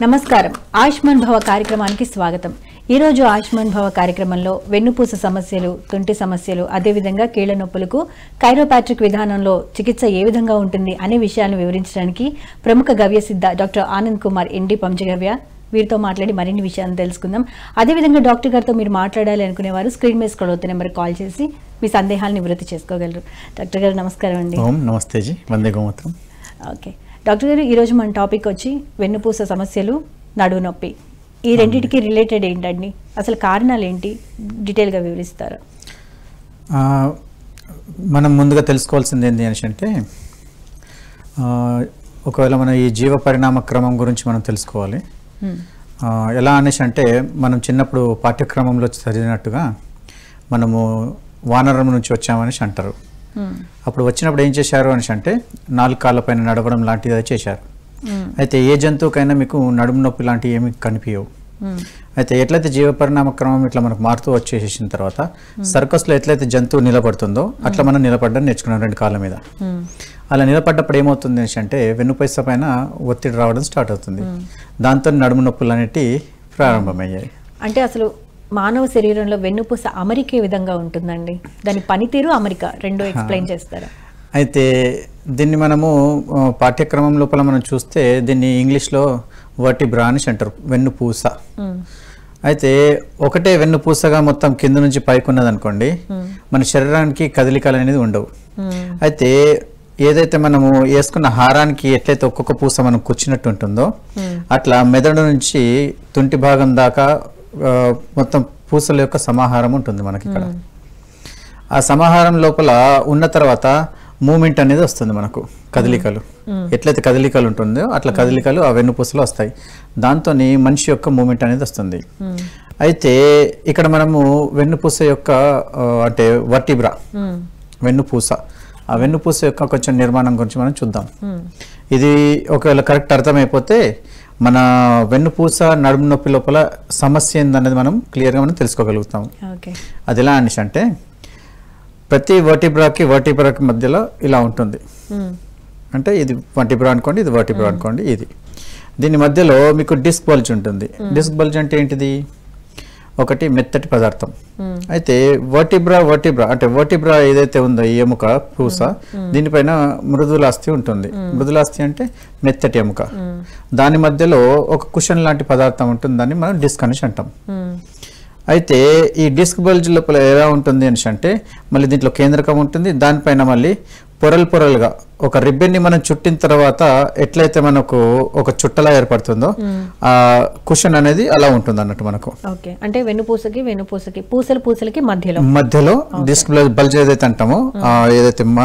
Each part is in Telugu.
నమస్కారం ఆయుష్మాన్ భవ కార్యక్రమానికి స్వాగతం ఈ రోజు ఆయుష్మాన్ భవ కార్యక్రమంలో వెన్నుపూస సమస్యలు తుంటి సమస్యలు అదేవిధంగా కీళ్ల నొప్పులకు కైరోపాట్రిక్ విధానంలో చికిత్స ఏ విధంగా ఉంటుంది అనే విషయాలను వివరించడానికి ప్రముఖ గవ్యసిద్ధ డాక్టర్ ఆనంద్ కుమార్ ఎన్డి పంచగవ్య వీరితో మాట్లాడి మరిన్ని విషయాలను తెలుసుకుందాం అదేవిధంగా డాక్టర్ గారితో మీరు మాట్లాడాలి అనుకునేవారు స్క్రీన్ మీద స్క్రోల్ అవుతున్న నెంబర్ కాల్ చేసి మీ సందేహాలను నివృత్తి చేసుకోగలరు డాక్టర్ గారు నమస్కారం అండి ఓం నమస్తే జీ వందే గోమూత్రం ఓకే డాక్టర్ గారు ఈరోజు మన టాపిక్ వచ్చి వెన్నుపూస సమస్యలు నడువు నొప్పి ఈ రెండింటికి రిలేటెడ్ ఏంటండి అసలు కారణాలు ఏంటి డీటెయిల్గా వివరిస్తారా ఆ, మనం ముందుగా తెలుసుకోవాల్సింది ఏంటి అనేసి అంటే ఆ, ఒకవేళ మన ఈ జీవ పరిణామ క్రమం గురించి మనం తెలుసుకోవాలి హ్మ్. ఆ, ఎలా అనేసి అంటే మనం చిన్నప్పుడు పాఠ్యక్రమంలో చదివినట్టుగా మనము వానరం నుంచి వచ్చామనేసి అంటారు హ్మ్. అప్పుడు వచ్చినప్పుడు ఏం చేశారు అనేసి అంటే నాలుగు కాళ్ళపైన నడవడం లాంటిది అది చేశారు హ్మ్. అయితే ఏ జంతువుకైనా మీకు నడుము నొప్పి లాంటివి ఏమి కనిపించవు హ్మ్. అయితే ఎట్లయితే జీవ పరిణామ క్రమం ఇట్లా మనకు మారుతూ వచ్చేసిన తర్వాత సర్కస్లో ఎట్లయితే జంతువు నిలబడుతుందో అట్లా మనం నిలబడడం నేర్చుకున్నాం రెండు కాళ్ళ మీద హ్మ్. అలా నిలబడ్డప్పుడు ఏమవుతుంది అనేసి అంటే వెన్నుపైస పైన ఒత్తిడి రావడం స్టార్ట్ అవుతుంది దాంతో నడుము నొప్పులు అనేటివి ప్రారంభమయ్యాయి అంటే అసలు మానవ శరీరంలో వెన్నుపూస అమరిక ఏ విధంగా ఉంటుందండి దాని పనితీరు అమరిక రెండు ఎక్స్ప్లెయిన్ చేస్తారా అయితే దీన్ని మనము ఆ, పాఠ్యక్రమం లోపల మనం చూస్తే దీన్ని ఇంగ్లీష్లో వర్టిబ్రా అనేసి అంటారు వెన్నుపూస హ్మ్. అయితే ఒకటే వెన్నుపూసగా మొత్తం కింద నుంచి పైకి ఉన్నది అనుకోండి మన శరీరానికి కదలికలు అనేది ఉండవు హ్మ్. అయితే ఏదైతే మనము వేసుకున్న హారానికి ఎట్లయితే ఒక్కొక్క పూస మనం కూర్చున్నట్టు ఉంటుందో అట్లా మెదడు నుంచి తుంటి భాగం దాకా ఆ, మొత్తం పూసల యొక్క సమాహారం ఉంటుంది మనకి ఇక్కడ ఆ సమాహారం లోపల ఉన్న తర్వాత మూమెంట్ అనేది వస్తుంది మనకు కదలికలు ఎట్లయితే కదలికలు ఉంటుందో అట్లా కదలికలు ఆ వెన్నుపూసలో వస్తాయి దాంతో మనిషి యొక్క మూమెంట్ అనేది వస్తుంది అయితే ఇక్కడ మనము వెన్నుపూస యొక్క ఆ, అంటే వర్టిబ్రా హ్మ్. వెన్నుపూస ఆ వెన్నుపూస యొక్క కొంచెం నిర్మాణం గురించి మనం చూద్దాం హ్మ్. ఇది ఒకవేళ కరెక్ట్ అర్థమైపోతే మన వెన్నుపూస నడుము నొప్పి లోపల సమస్య ఏందనేది మనం క్లియర్గా మనం తెలుసుకోగలుగుతాం ఓకే అది ఎలా అనేసి అంటే ప్రతి వర్టిబ్రాకి వర్టిబ్రాకి మధ్యలో ఇలా ఉంటుంది హ్మ్. అంటే ఇది వర్టిబ్రా అనుకోండి ఇది వర్టిబ్రా అనుకోండి ఇది దీని మధ్యలో మీకు డిస్క్ బల్జ్ ఉంటుంది డిస్క్ బల్జ్ అంటే ఏంటిది ఒకటి మెత్తటి పదార్థం హ్మ్. అయితే వర్టిబ్రా వర్టిబ్రా అంటే వర్టిబ్రా ఏదైతే ఉందో ఈ ఎముక పూస దీనిపైన మృదులాస్థి ఉంటుంది మృదులాస్థి అంటే మెత్తటి ఎముక దాని మధ్యలో ఒక కుషన్ లాంటి పదార్థం ఉంటుంది దాన్ని మనం డిస్క్ అనేసి అంటాం హ్మ్. అయితే ఈ డిస్క్ బల్జ్ లోపల ఎలా ఉంటుంది అనేసి అంటే మళ్ళీ దీంట్లో కేంద్రకం ఉంటుంది దానిపైన మళ్ళీ పొరలు పొరలుగా ఒక రిబ్బన్ని మనం చుట్టిన తర్వాత ఎట్లయితే మనకు ఒక చుట్టలా ఏర్పడుతుందో ఆ కుషన్ అనేది అలా ఉంటుంది అన్నట్టు మనకు ఓకే అంటే వెన్నుపూసకి వెన్నుపూసకి పూసల పూసలకి మధ్యలో మధ్యలో డిస్క్ బల్జ్ ఏదైతే అంటామో ఆ ఏదైతే మా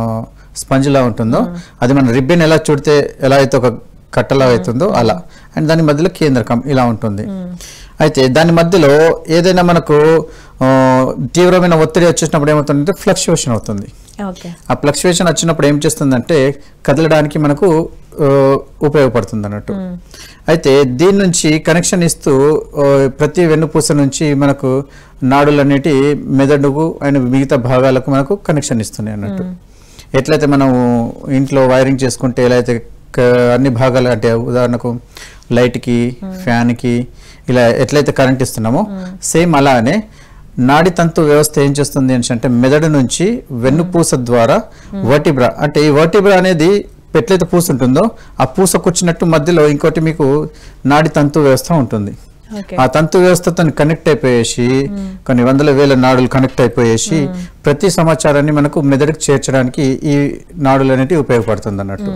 స్పంజ్ లా ఉంటుందో అది మన రిబ్బన్ ఎలా చుడితే ఎలా అయితే ఒక కట్టలా అవుతుందో అలా అండ్ దాని మధ్యలో కేంద్రకం ఇలా ఉంటుంది అయితే దాని మధ్యలో ఏదైనా మనకు ఆ, తీవ్రమైన ఒత్తిడి వచ్చేసినప్పుడు ఏమవుతుందంటే ఫ్లక్చువేషన్ అవుతుంది ఓకే ఆ ఫ్లక్చువేషన్ వచ్చినప్పుడు ఏం చేస్తుందంటే కదలడానికి మనకు ఆ, ఉపయోగపడుతుంది అన్నట్టు అయితే దీని నుంచి కనెక్షన్ ఇస్తూ ఆ, ప్రతి వెన్నుపూస నుంచి మనకు నాడులు అనేటి మెదడుకు అండ్ మిగతా భాగాలకు మనకు కనెక్షన్ ఇస్తున్నాయి అన్నట్టు ఎట్లయితే మనం ఇంట్లో వైరింగ్ చేసుకుంటే ఎలా అయితే క- అన్ని భాగాలు అంటే ఉదాహరణకు లైట్కి ఫ్యాన్కి ఇలా ఎట్లయితే కరెంట్ ఇస్తున్నామో సేమ్ అలానే నాడి తంతు వ్యవస్థ ఏం చేస్తుంది అని అంటే మెదడు నుంచి వెన్నుపూస ద్వారా వర్టిబ్రా అంటే ఈ వర్టిబ్రా అనేది ఎట్లయితే పూస ఉంటుందో ఆ పూస కూర్చున్నట్టు మధ్యలో ఇంకోటి మీకు నాడి తంతు వ్యవస్థ ఉంటుంది ఓకే ఆ తంతు వ్యవస్థతో కనెక్ట్ అయిపోయేసి కొన్ని వందల వేల నాడులు కనెక్ట్ అయిపోయేసి ప్రతి సమాచారాన్ని మనకు మెదడుకు చేర్చడానికి ఈ నాడులు అనేటివి ఉపయోగపడుతుంది అన్నట్టు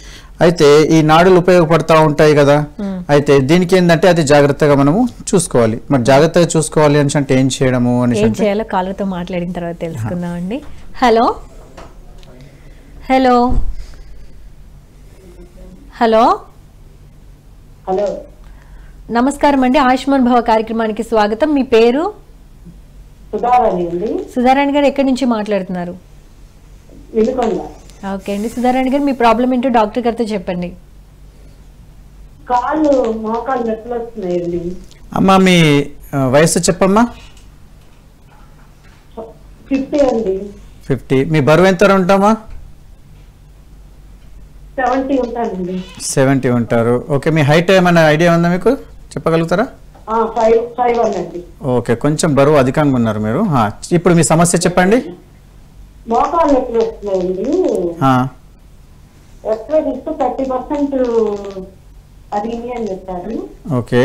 అయితే ఈ నాడులు ఉపయోగపడతా ఉంటాయి కదా అయితే దీనికి ఏంటంటే అది జాగ్రత్తగా మనము చూసుకోవాలి మరి జాగ్రత్తగా చూసుకోవాలి అని అంటే ఏం చేయడము అని ఏం చేయాలో కాలర్తో మాట్లాడిన తర్వాత తెలుసుకుందామండి హలో హలో హలో హలో నమస్కారం అండి ఆయుష్మాన్ భవ కార్యక్రమానికి స్వాగతం మీ పేరు సుధారాణి అండి సుధారాణి గారు ఎక్కడి నుంచి మాట్లాడుతున్నారు వినుకొండ ఓకే అండి సుధారాణి గారు మీ ప్రాబ్లం ఏంటో డాక్టర్ గారితో చెప్పండి కాళ్ళు మోకాలు నొప్పులు వస్తున్నాయండి అమ్మా మీ ఆ, వయసు చెప్పమ్మా ఫిఫ్టీ అండి ఫిఫ్టీ మీ బరువు ఎంత ఉంటామా సెవెంటీ సెవెంటీ ఉంటానండి సెవెంటీ ఉంటారు ఓకే మీ హైట్ ఏమైనా ఐడియా ఉందా మీకు చెప్పగలుగుతారా ఫైవ్ ఫైవ్ వన్ అండి ఓకే కొంచెం బరువు అధికంగా ఉన్నారు మీరు ఆ, ఇప్పుడు మీ సమస్య చెప్పండి మోకాలు నొప్పులు వస్తున్నాయండి ఆ, ఎక్స్రే ఇస్తూ థర్టీ పర్సెంట్ అది ఇది అని చెప్పారు ఓకే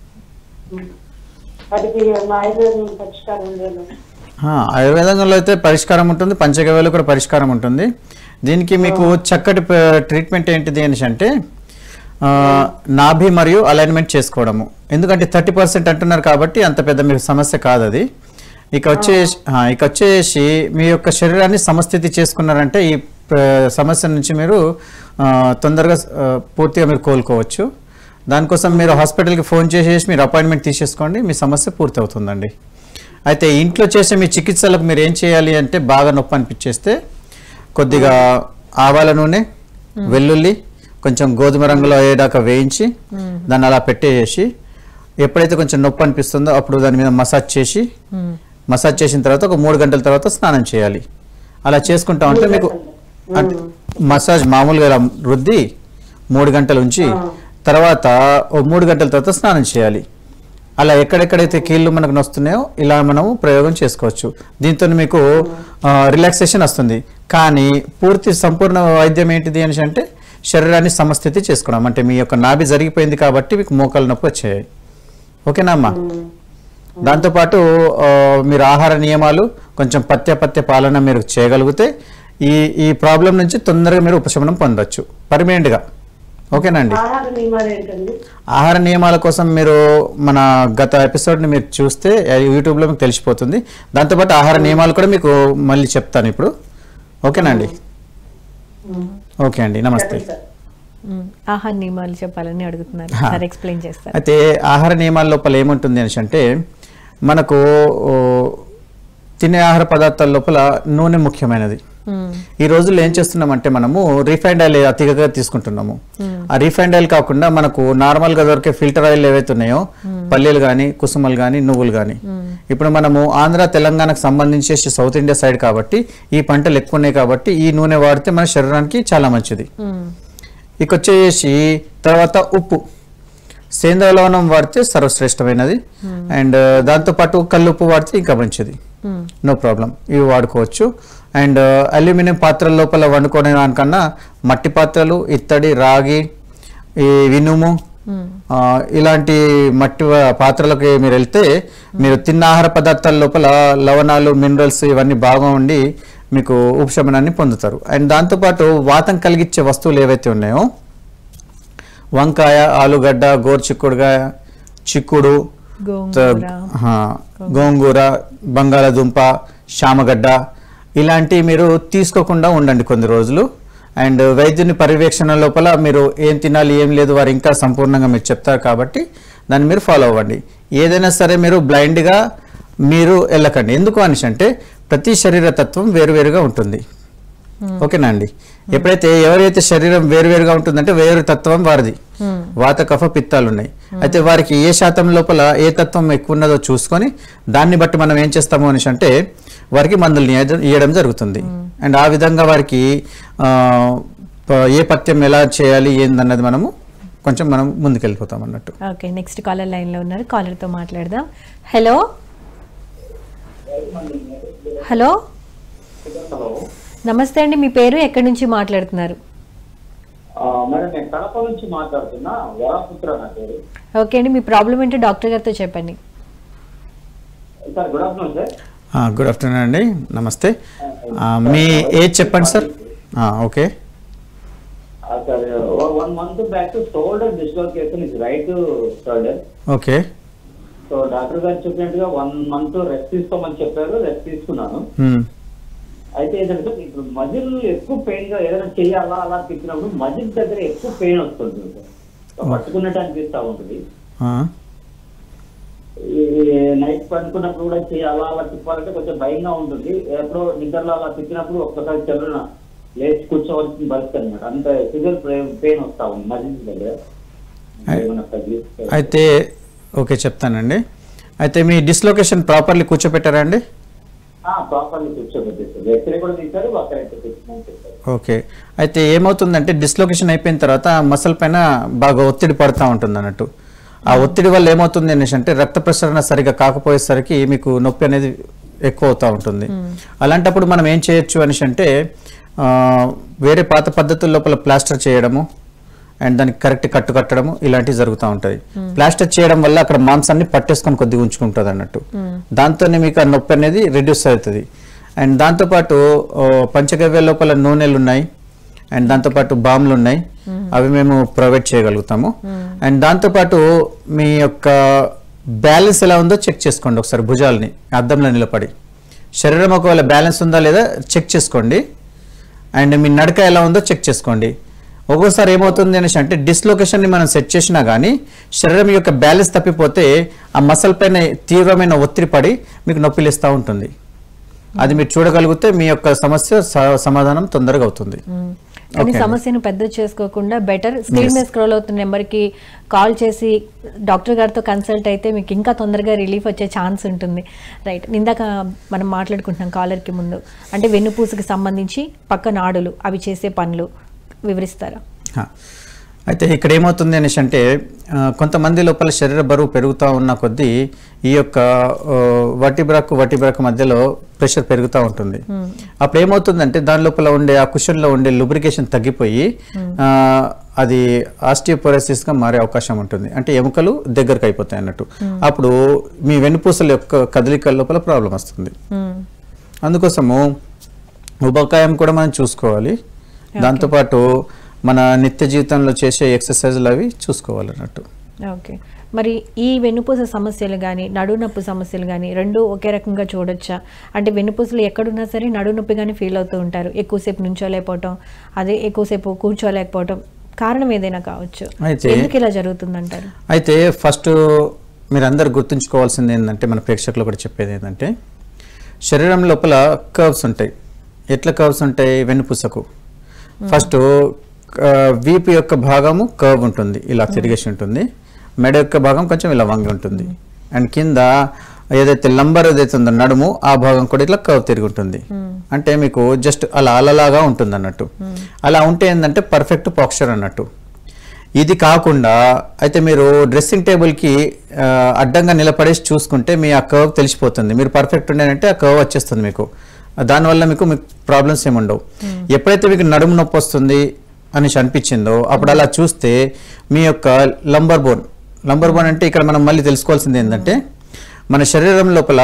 అది మా ఆయుర్వేదం పరిష్కారం లేదు ఆ, ఆయుర్వేదంలో అయితే పరిష్కారం ఉంటుంది పంచగవ్యలో కూడా పరిష్కారం ఉంటుంది దీనికి మీకు చక్కటి ప- ట్రీట్మెంట్ ఏంటిది అనేసి అంటే ఆ, నాభి మరియు అలైన్మెంట్ చేసుకోవడము ఎందుకంటే థర్టీ పర్సెంట్ అంటున్నారు కాబట్టి అంత పెద్ద మీకు సమస్య కాదు అది ఇక వచ్చేసి ఆ, ఇక వచ్చేసి మీ యొక్క శరీరాన్ని సమస్థితి చేసుకున్నారంటే ఈ ప- సమస్య నుంచి మీరు ఆ, తొందరగా ఆ, పూర్తిగా మీరు కోలుకోవచ్చు దానికోసం మీరు హాస్పిటల్కి ఫోన్ చేసేసి మీరు అపాయింట్మెంట్ తీసేసుకోండి మీ సమస్య పూర్తి అవుతుందండి అయితే ఇంట్లో చేసే మీ చికిత్సలకు మీరు ఏం చేయాలి అంటే బాగా నొప్పి అనిపించేస్తే కొద్దిగా ఆవాల నూనె వెల్లుల్లి కొంచెం గోధుమ రంగులో అయ్యేదాకా వేయించి దాన్ని అలా పెట్టేసి ఎప్పుడైతే కొంచెం నొప్పి అనిపిస్తుందో అప్పుడు దాని మీద మసాజ్ చేసి మసాజ్ చేసిన తర్వాత ఒక మూడు గంటల తర్వాత స్నానం చేయాలి అలా చేసుకుంటా ఉంటే మీకు అట్- మసాజ్ మామూలుగా ఇలా రుద్ది మూడు గంటలు ఉంచి తర్వాత ఓ మూడు గంటల తర్వాత స్నానం చేయాలి అలా ఎక్కడెక్కడైతే కీళ్ళు మనకు నొస్తున్నాయో ఇలా మనము ప్రయోగం చేసుకోవచ్చు దీంతో మీకు రిలాక్సేషన్ వస్తుంది కానీ పూర్తి సంపూర్ణ వైద్యం ఏంటిది అని అంటే శరీరాన్ని సమస్థితి చేసుకోవడం అంటే మీ యొక్క నాభి జరిగిపోయింది కాబట్టి మీకు మోకాలు నొప్పి వచ్చాయి ఓకేనా అమ్మా దాంతోపాటు ఆ, మీరు ఆహార నియమాలు కొంచెం పత్య పత్య పాలన మీరు చేయగలిగితే ఈ ఈ ప్రాబ్లం నుంచి తొందరగా మీరు ఉపశమనం పొందొచ్చు పర్మనెంట్గా ఓకేనండి ఆహార నియమాలు ఏంటండి ఆహార నియమాల కోసం మీరు మన గత ఎపిసోడ్ని మీరు చూస్తే ఆ, యూట్యూబ్లో మీకు తెలిసిపోతుంది దాంతోపాటు ఆహార నియమాలు కూడా మీకు మళ్ళీ చెప్తాను ఇప్పుడు ఓకేనండి ఓకే అండి నమస్తే చెప్పండి సార్ మ్మ్. ఆహార నియమాలు చెప్పాలని అడుగుతున్నారు హా. సార్ ఎక్స్ప్లెయిన్ చేస్తారు అయితే ఆహార నియమాల లోపల ఏముంటుంది అనేసి అంటే మనకు ఓ, తినే ఆహార పదార్థాల లోపల నూనె ముఖ్యమైనది మ్మ్. ఈ రోజుల్లో ఏం చేస్తున్నామంటే మనము రీఫైండ్ ఆయిల్ అతిగా తీసుకుంటున్నాము ఆ రీఫైండ్ ఆయిల్ కాకుండా మనకు నార్మల్ గా దొరికే ఫిల్టర్ ఆయిల్ ఏవైతే ఉన్నాయో పల్లీలు కానీ కుసుమలు కానీ నువ్వులు కానీ ఇప్పుడు మనము ఆంధ్ర తెలంగాణకు సంబంధించి సౌత్ ఇండియా సైడ్ కాబట్టి ఈ పంటలు ఎక్కువ ఉన్నాయి కాబట్టి ఈ నూనె వాడితే మన శరీరానికి చాలా మంచిది మ్మ్. ఇక వచ్చేసి తర్వాత ఉప్పు సేంద్రియ లవణం వాడితే సర్వశ్రేష్టమైనది అండ్ దాంతోపాటు కల్లుప్పు వాడితే ఇంకా మంచిది మ్మ్. నో ప్రాబ్లం ఇవి వాడుకోవచ్చు అండ్ అల్యూమినియం పాత్రల లోపల వండుకునే దానికన్నా మట్టి పాత్రలు ఇత్తడి రాగి ఈ ఇనుము మ్మ్. ఆ, ఇలాంటి మట్టి వ- పాత్రలకు మీరు వెళ్తే మీరు తిన్న ఆహార పదార్థాల లోపల లవణాలు మినరల్స్ ఇవన్నీ బాగా ఉండి మీకు ఉపశమనాన్ని పొందుతారు అండ్ దాంతోపాటు వాతం కలిగించే వస్తువులు ఏవైతే ఉన్నాయో వంకాయ ఆలుగడ్డ గోరుచిక్కుడుగాయ చిక్కుడు త- గోంగూర ఆ, గోంగూర బంగాళదుంప శామగడ్డ ఇలాంటివి మీరు తీసుకోకుండా ఉండండి కొన్ని రోజులు అండ్ వైద్యుని పర్యవేక్షణ లోపల మీరు ఏం తినాలి ఏం లేదు వారు ఇంకా సంపూర్ణంగా మీరు చెప్తారు కాబట్టి దాన్ని మీరు ఫాలో అవ్వండి ఏదైనా సరే మీరు బ్లైండ్గా మీరు వెళ్ళకండి ఎందుకు అనేసి అంటే ప్రతి శరీర తత్వం వేరువేరుగా ఉంటుంది ఓకేనా అండి ఎప్పుడైతే ఎవరైతే శరీరం వేరువేరుగా ఉంటుందంటే వేరు తత్వం వారిది వాత కఫ పిత్తాలు ఉన్నాయి అయితే వారికి ఏ శాతం లోపల ఏ తత్వం ఎక్కువ ఉన్నదో చూసుకొని దాన్ని బట్టి మనం ఏం చేస్తాము అనేసి అంటే వారికి మందులు ఇయ్య- ఇవ్వడం జరుగుతుంది అండ్ ఆ విధంగా వారికి ఆ, ప- ఏ పథ్యం ఎలా చేయాలి ఏందన్నది మనము కొంచెం మనం ముందుకెళ్ళిపోతాం అన్నట్టు ఓకే నెక్స్ట్ కాలర్ లైన్ లో ఉన్నారు కాలర్ తో మాట్లాడదాం హలో హలో హలో నమస్తే అండి మీ పేరు ఎక్కడి నుంచి మాట్లాడుతున్నారు ఆ, మేడం నేను కడప నుంచి మాట్లాడుతున్నా వరపుత్ర నా పేరు ఓకే అండి మీ ప్రాబ్లం ఏంటో డాక్టర్ గారితో చెప్పండి sir good afternoon sir good afternoon అండి నమస్తే ఆ, మీ ఏజ్ చెప్పండి సార్ ఆ, ఓకే ఆ, sir one month back shoulder dislocation is right shoulder okay so doctor గారు చెప్పినట్టుగా వన్ మంత్ రెస్ట్ తీసుకోమని చెప్పారు రెస్ట్ తీసుకున్నాను మ్మ్. అయితే ఏంటంటే ఇప్పుడు మజిల్ ఎక్కువ పెయిన్ గా ఏదైనా చేయాలా అలా తిప్పినప్పుడు మజిల్ దగ్గర ఎక్కువ పెయిన్ వస్తుంది సార్ సో పట్టుకున్నట్టు అనిపిస్తా ఉంటుంది ఆ, ఈ నైట్ పడుకున్నప్పుడు కూడా చేయాలా అలా తిప్పాలంటే కొంచెం భయంగా ఉంటుంది ఎప్పుడో నిద్రలో అలా తిప్పినప్పుడు ఒక్కసారి చెల్లున లేచి కూర్చోవలసిన పరిస్థితి అనమాట అంత సివియర్ పెయిన్ వస్తా ఉంది మజిల్స్ దగ్గర ఏమన్నా తగ్గిస్తే అయితే ఓకే చెప్తానండి అయితే మీ డిస్లొకేషన్ ప్రాపర్లీ కూర్చోపెట్టారా అండి ప్రాపర్లీ కూర్చోబెట్టేస్తారు ఎక్స్రే కూడా తీశారు అక్కడ అయితే తెచ్చుకోమని చెప్పారు ఓకే అయితే ఏమవుతుందంటే డిస్లొకేషన్ అయిపోయిన తర్వాత మసల్ పైన బాగా ఒత్తిడి పడుతూ ఉంటుంది అన్నట్టు ఆ ఒత్తిడి వల్ల ఏమవుతుంది అనేసి అంటే రక్త ప్రసరణ సరిగా కాకపోయేసరికి మీకు నొప్పి అనేది ఎక్కువ అవుతూ ఉంటుంది అలాంటప్పుడు మనం ఏం చేయొచ్చు అనేసి అంటే ఆ, వేరే పాత పద్ధతుల లోపల ప్లాస్టర్ చేయడము అండ్ దానికి కరెక్ట్ కట్టు కట్టడము ఇలాంటివి జరుగుతూ ఉంటాయి ప్లాస్టర్ చేయడం వల్ల అక్కడ మాంసాన్ని పట్టేసుకొని కొద్దిగా ఉంచుకుంటుంది అన్నట్టు దాంతోనే మీకు ఆ నొప్పి అనేది రిడ్యూస్ అవుతుంది అండ్ దాంతోపాటు ఓ, పంచగవ్య లోపల నూనెలు ఉన్నాయి అండ్ దాంతోపాటు బాంబులు ఉన్నాయి అవి మేము ప్రొవైడ్ చేయగలుగుతాము అండ్ దాంతోపాటు మీ యొక్క బ్యాలెన్స్ ఎలా ఉందో చెక్ చేసుకోండి ఒకసారి భుజాలని అద్దంలో నిలబడి శరీరం ఒకవేళ బ్యాలెన్స్ ఉందా లేదా చెక్ చేసుకోండి అండ్ మీ నడక ఎలా ఉందో చెక్ చేసుకోండి ఒక్కోసారి ఏమవుతుంది అనేసి అంటే డిస్లొకేషన్ని మనం సెట్ చేసినా కానీ శరీరం యొక్క బ్యాలెన్స్ తప్పిపోతే ఆ మసల్ పైన తీవ్రమైన ఒత్తిడి పడి మీకు నొప్పిలిస్తూ ఉంటుంది అది మీరు చూడగలిగితే మీ యొక్క సమస్య స- సమాధానం తొందరగా అవుతుంది కానీ Okay. సమస్యను పెద్ద చేసుకోకుండా బెటర్ స్క్రీన్ Yes. మీద స్క్రోల్ అవుతున్న నెంబర్కి కాల్ చేసి డాక్టర్ గారితో కన్సల్ట్ అయితే మీకు ఇంకా తొందరగా రిలీఫ్ వచ్చే ఛాన్స్ ఉంటుంది రైట్ ఇందాక మనం మాట్లాడుకుంటున్నాం కాలర్కి ముందు అంటే వెన్నుపూసకి సంబంధించి పక్క నాడులు అవి చేసే పనులు వివరిస్తారా హా. అయితే ఇక్కడ ఏమవుతుంది అనేసి అంటే ఆ, కొంతమంది లోపల శరీర బరువు పెరుగుతూ ఉన్న కొద్దీ ఈ యొక్క ఆ, వటిబ్రాకు వటిబ్రాకు మధ్యలో ప్రెషర్ పెరుగుతూ ఉంటుంది అప్పుడు ఏమవుతుందంటే దాని లోపల ఉండే ఆ కుషన్లో ఉండే lubrication తగ్గిపోయి ఆ, అది ఆస్టియోపోరోసిస్ గా మారే అవకాశం ఉంటుంది అంటే ఎముకలు దగ్గరకు అయిపోతాయి అన్నట్టు అప్పుడు మీ వెన్నుపూసల యొక్క కదలికల లోపల ప్రాబ్లం వస్తుంది అందుకోసము ఉబకాయం కూడా మనం చూసుకోవాలి దాంతోపాటు మన నిత్య జీవితంలో చేసే ఎక్సర్సైజులు అవి చూసుకోవాలి అన్నట్టు ఓకే మరి ఈ వెన్నుపూస సమస్యలు కానీ నడునొప్పి సమస్యలు కానీ రెండు ఒకే రకంగా చూడొచ్చా అంటే వెన్నుపూసలు ఎక్కడున్నా సరే నడునొప్పి కానీ ఫీల్ అవుతూ ఉంటారు ఎక్కువసేపు నుంచోలేకపోవటం అదే ఎక్కువసేపు కూర్చోలేకపోవటం కారణం ఏదైనా కావచ్చు అయితే- ఎందుకు ఇలా జరుగుతుందంటారు అయితే ఫస్ట్ మీరందరూ గుర్తుంచుకోవాల్సింది ఏంటంటే మన ప్రేక్షకులు కూడా చెప్పేది ఏంటంటే శరీరం లోపల కర్వ్స్ ఉంటాయి ఎట్లా కర్వ్స్ ఉంటాయి వెన్నుపూసకు ఫస్ట్ వీపు యొక్క భాగము కర్వ్ ఉంటుంది ఇలా తిరిగేసి ఉంటుంది మెడ యొక్క భాగం కొంచెం ఇలా వంగి ఉంటుంది అండ్ కింద ఏదైతే లంబర్ ఏదైతే ఉందో నడుము ఆ భాగం కూడా ఇట్లా కర్వ్ తిరిగి ఉంటుంది అంటే మీకు జస్ట్ అలా అలలాగా ఉంటుంది అన్నట్టు అలా ఉంటే ఏంటంటే పర్ఫెక్ట్ పాక్చర్ అన్నట్టు ఇది కాకుండా అయితే మీరు డ్రెస్సింగ్ టేబుల్కి ఆ, అడ్డంగా నిలబడేసి చూసుకుంటే మీ ఆ కర్వ్ తెలిసిపోతుంది మీరు పర్ఫెక్ట్ ఉండేనంటే ఆ కర్వ్ వచ్చేస్తుంది మీకు దానివల్ల మీకు మీకు ప్రాబ్లమ్స్ ఏమి ఉండవు ఎప్పుడైతే మీకు నడుము నొప్పి వస్తుంది అనేసి అనిపించిందో అప్పుడు అలా చూస్తే మీ యొక్క లంబర్ బోన్ లంబర్ బోన్ అంటే ఇక్కడ మనం మళ్ళీ తెలుసుకోవాల్సింది ఏంటంటే మన శరీరం లోపల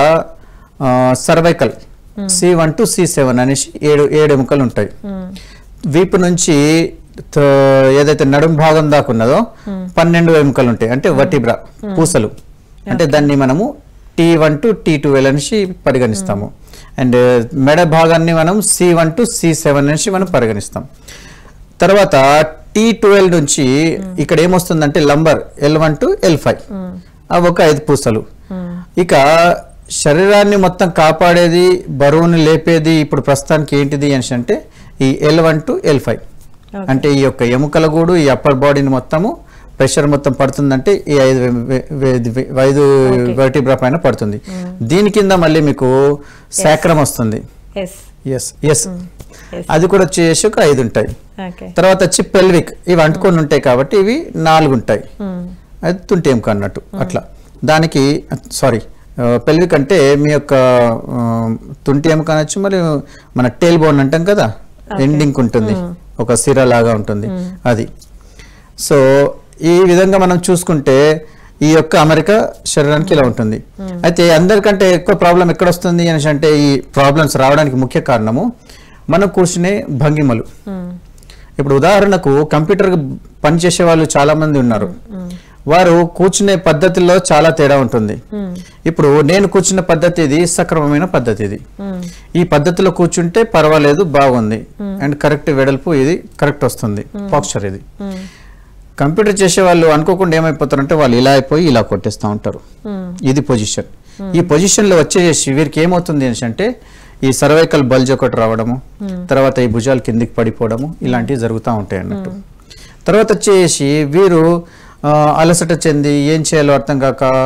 cervical C one to C seven అనేసి ఏడు ఏడు ఎముకలు ఉంటాయి వీపు నుంచి త- ఏదైతే నడుం భాగం దాకా ఉన్నదో పన్నెండు ఎముకలు ఉంటాయి అంటే వటిబ్రా పూసలు అంటే దాన్ని మనము T one to T twelve అనేసి పరిగణిస్తాము అండ్ మెడ భాగాన్ని మనం C one to C seven అనేసి మనం పరిగణిస్తాం తర్వాత టీ ట్వెల్వ్ నుంచి ఇక్కడ ఏమొస్తుందంటే lumbar L one to L five అవి ఒక ఐదు పూసలు ఇక శరీరాన్ని మొత్తం కాపాడేది బరువుని లేపేది ఇప్పుడు ప్రస్తుతానికి ఏంటిది అని అంటే ఈ L one to L five అంటే ఈ యొక్క ఎముకల గూడు ఈ అప్పర్ బాడీని మొత్తము ప్రెషర్ మొత్తం పడుతుందంటే ఈ ఐదు వే- వే- వే- ఐదు Okay. వర్టిబ్రా పైన పడుతుంది దీని కింద మళ్ళీ మీకు శాక్రం వస్తుంది ఎస్ ఎస్ ఎస్ yes. అది కూడా వచ్చేసి ఒక ఐదు ఉంటాయి ఓకే తర్వాత వచ్చి పెల్విక్ ఇవి అంటుకొని ఉంటాయి కాబట్టి ఇవి నాలుగు ఉంటాయి అది తుంటి ఎముక అన్నట్టు అట్లా దానికి సారీ పెల్విక్ అంటే మీ యొక్క ఆ, తుంటి ఎముక అనొచ్చు మరి మన టేల్ బోన్ అంటాం కదా ఎండింగ్ ఉంటుంది ఒక సిర లాగా ఉంటుంది అది సో ఈ విధంగా మనం చూసుకుంటే ఈ యొక్క అమెరికా శరీరానికి ఇలా ఉంటుంది అయితే అందరికంటే ఎక్కువ ప్రాబ్లం ఎక్కడ వస్తుంది అనేసి అంటే ఈ ప్రాబ్లమ్స్ రావడానికి ముఖ్య కారణము మనం కూర్చునే భంగిమలు ఇప్పుడు ఉదాహరణకు కంప్యూటర్ పనిచేసే వాళ్ళు చాలా మంది ఉన్నారు వారు కూర్చునే పద్ధతిలో చాలా తేడా ఉంటుంది ఇప్పుడు నేను కూర్చున్న పద్ధతి ఇది సక్రమమైన పద్ధతి ఇది ఈ పద్ధతిలో కూర్చుంటే పర్వాలేదు బాగుంది అండ్ కరెక్ట్ వెడల్పు ఇది కరెక్ట్ వస్తుంది పాక్చర్ ఇది కంప్యూటర్ చేసే వాళ్ళు అనుకోకుండా ఏమైపోతారంటే వాళ్ళు ఇలా అయిపోయి ఇలా కొట్టేస్తూ ఉంటారు ఇది పొజిషన్ ఈ పొజిషన్ లో వచ్చేసి వీరికి ఏమవుతుంది అనేసి అంటే ఈ సర్వైకల్ బల్జ్ ఒకటి రావడము తర్వాత ఈ భుజాలు కిందికి పడిపోవడము ఇలాంటివి జరుగుతూ ఉంటాయి అన్నట్టు తర్వాత వచ్చేసి వీరు ఆ, అలసట చెంది ఏం చేయాలో అర్థం కాక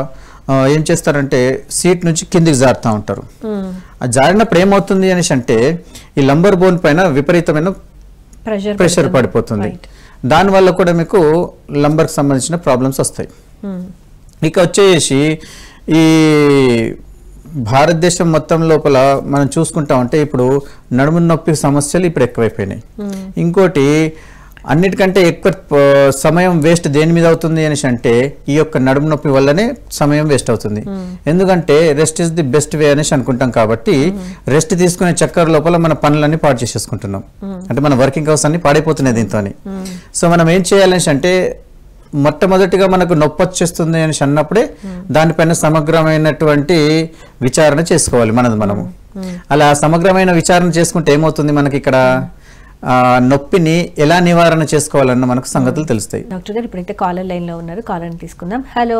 ఆ, ఏం చేస్తారంటే సీట్ నుంచి కిందికి జారుతూ ఉంటారు మ్మ్. ఆ జారినప్పుడు ఏమవుతుంది అనేసి అంటే ఈ లంబర్ బోన్ పైన విపరీతమైన ప్రెషర్ ప్రెషర్ పడుతుంది. పడిపోతుంది Right. దానివల్ల కూడా మీకు లంబర్కి సంబంధించిన ప్రాబ్లమ్స్ వస్తాయి మ్మ్. ఇక వచ్చేసి ఈ భారతదేశం మొత్తం లోపల మనం చూసుకుంటా ఉంటే ఇప్పుడు నడుము నొప్పి సమస్యలు ఇప్పుడు ఎక్కువైపోయినాయి ఇంకోటి అన్నిటికంటే ఎక్కువ ప- సమయం వేస్ట్ దేని మీద అవుతుంది అనేసి అంటే ఈ యొక్క నడుము నొప్పి వల్లనే సమయం వేస్ట్ అవుతుంది ఎందుకంటే rest is the best way అనేసి అనుకుంటాం కాబట్టి రెస్ట్ తీసుకునే చక్కర లోపల మన పనులన్నీ పాడు చేసేసుకుంటున్నాం అంటే మన వర్కింగ్ అవర్స్ అన్ని పాడైపోతున్నాయి దీంతో సో మనం ఏం చేయాలనేసి అంటే మొట్టమొదటిగా మనకు నొప్పి వచ్చేస్తుంది అని అన్నప్పుడే దానిపైన సమగ్రమైనటువంటి విచారణ చేసుకోవాలి మనది మనము అలా సమగ్రమైన విచారణ చేసుకుంటే ఏమవుతుంది మనకి ఇక్కడ ఆ, నొప్పిని ఎలా నివారణ చేసుకోవాలన్న మనకు సంగతులు తెలుస్తాయి డాక్టర్ గారు ఇప్పుడైతే కాలర్ లైన్ లో ఉన్నారు కాలర్ తీసుకుందాం హలో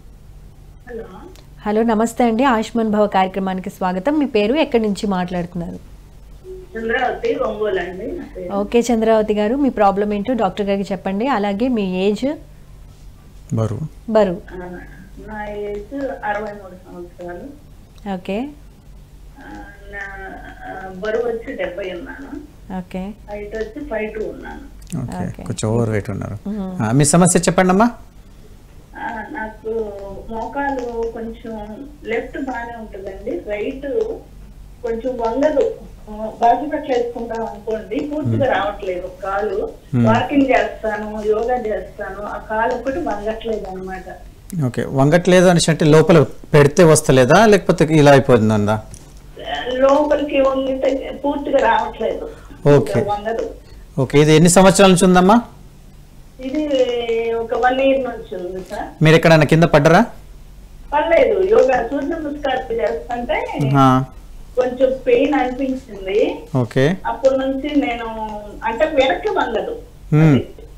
హలో నమస్తే అండి ఆయుష్మాన్ భవ కార్యక్రమానికి స్వాగతం మీ పేరు ఎక్కడి నుంచి మాట్లాడుతున్నారు చంద్రావతి ఒంగోలు అండి నా పేరు. ఓకే చంద్రావతి గారు మీ ప్రాబ్లం ఏంటో డాక్టర్ గారికి చెప్పండి అలాగే మీ ఏజ్ బరువు బరువు ఆ, నా ఏజ్ అరవై మూడు సంవత్సరాలు ఓకే ఆ, నా ఆ, బరువు వచ్చి డెబ్బై ఉన్నాను ఓకే హైట్ వచ్చి ఫైవ్ టూ ఉన్నాను ఓకే Okay. కొంచెం ఓవర్ వెయిట్ ఉన్నారు ఆ, మీ సమస్య చెప్పండి అమ్మా ఆ, నాకు మోకాలు కొంచెం లెఫ్ట్ బాగానే ఉంటుందండి రైట్ కొంచెం వంగదు బాజు పట్ల వేసుకుంటాం అనుకోండి పూర్తిగా రావట్లేదు కాలు వాకింగ్ చేస్తాను యోగా చేస్తాను ఆ కాలు ఒకటి వంగట్లేదు అనమాట ఓకే వంగట్లేదు అనేసి అంటే లోపల పెడితే వస్తలేదా లేకపోతే ఇలా అయిపోతుందా లోపలికి వంగితే పూర్తిగా రావట్లేదు ఓకే. వంగదు ఓకే ఇది ఎన్ని సంవత్సరాల నుంచి ఉందమ్మా ఇది ఒక వన్ ఇయర్ నుంచి ఉంది సార్ మీరు ఎక్కడైనా కింద పడ్డరా పర్లేదు యోగా సూర్య నమస్కారం చేస్తుంటే ఆ, కొంచెం పెయిన్ అనిపించింది ఓకే అప్పటి నుంచి నేను అంటే వెనక్కి వంగదు Hmm.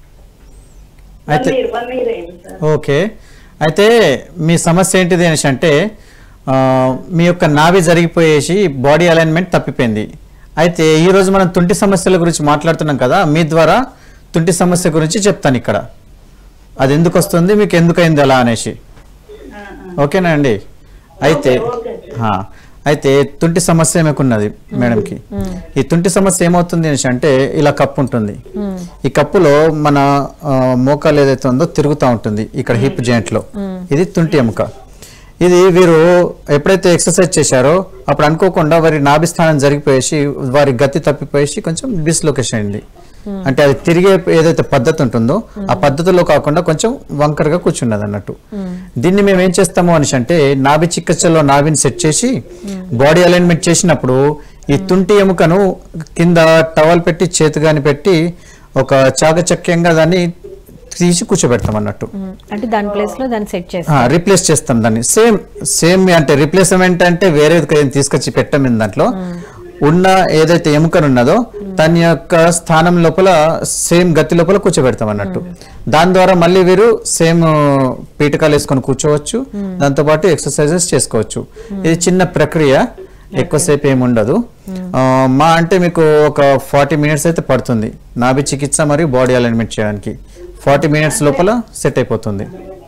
వన్ అయితే- ఇయర్ వన్ ఇయర్ అయింది సార్ ఓకే అయితే మీ సమస్య ఏంటిది అనేసి అంటే ఆ, మీ యొక్క నాభి జరిగిపోయేసి బాడీ అలైన్మెంట్ తప్పిపోయింది అయితే ఈ రోజు మనం తుంటి సమస్యల గురించి మాట్లాడుతున్నాం కదా మీ ద్వారా తుంటి సమస్య గురించి చెప్తాను ఇక్కడ అది ఎందుకు వస్తుంది మీకు ఎందుకు అయింది అలా అనేసి ఆ, ఆ. ఓకేనా అండి అయితే ఓకే, ఓకే. ఆ, అయితే తుంటి సమస్య ఏమకున్నది మేడంకి ఈ తుంటి సమస్య ఏమవుతుంది అనేసి అంటే ఇలా కప్పు ఉంటుంది ఈ కప్పులో మన ఆ, మోకాలు ఏదైతే ఉందో తిరుగుతూ ఉంటుంది ఇక్కడ హిప్ జాయింట్ లో ఇది తుంటి ఎముక ఇది వీరు ఎప్పుడైతే ఎక్సర్సైజ్ చేశారో అప్పుడు అనుకోకుండా వారి నాభి స్థానం జరిగిపోయేసి వారి గతి తప్పిపోయేసి కొంచెం డిస్లొకేషన్ అయింది అంటే అది తిరిగే ఏదైతే పద్ధతి ఉంటుందో ఆ పద్ధతిలో కాకుండా కొంచెం వంకరగా కూర్చున్నది అన్నట్టు దీన్ని మేము ఏం చేస్తాము అనేసి అంటే నాభి చికిత్సలో నాభిని సెట్ చేసి బాడీ అలైన్మెంట్ చేసినప్పుడు ఈ తుంటి ఎముకను కింద టవల్ పెట్టి చేతిగాని పెట్టి ఒక చాకచక్యంగా దాన్ని తీసి కూర్చోబెడతాం అన్నట్టు మ్మ్. అంటే దాని ప్లేస్ లో దాన్ని సెట్ చేసి రీప్లేస్ చేస్తాం దాన్ని సేమ్ సేమ్ అంటే రీప్లేస్మెంట్ అంటే వేరే తీసుకొచ్చి పెట్టం దాంట్లో ఉన్న ఏదైతే ఎముకను ఉన్నదో దాని యొక్క స్థానం లోపల సేమ్ గతి లోపల కూర్చోబెడతాం అన్నట్టు దాని ద్వారా మళ్ళీ వీరు సేమ్ పీటకాలు వేసుకొని కూర్చోవచ్చు దాంతో పాటు ఎక్సర్సైజెస్ చేసుకోవచ్చు ఇది చిన్న ప్రక్రియ ఎక్కువసేపు ఏమి ఉండదు ఆ, మా అంటే మీకు ఒక ఫార్టీ మినిట్స్ అయితే పడుతుంది నాభి చికిత్స మరియు బాడీ అలైన్మెంట్ చేయడానికి ఫార్టీ మినిట్స్ లోపల సెట్ అయిపోతుంది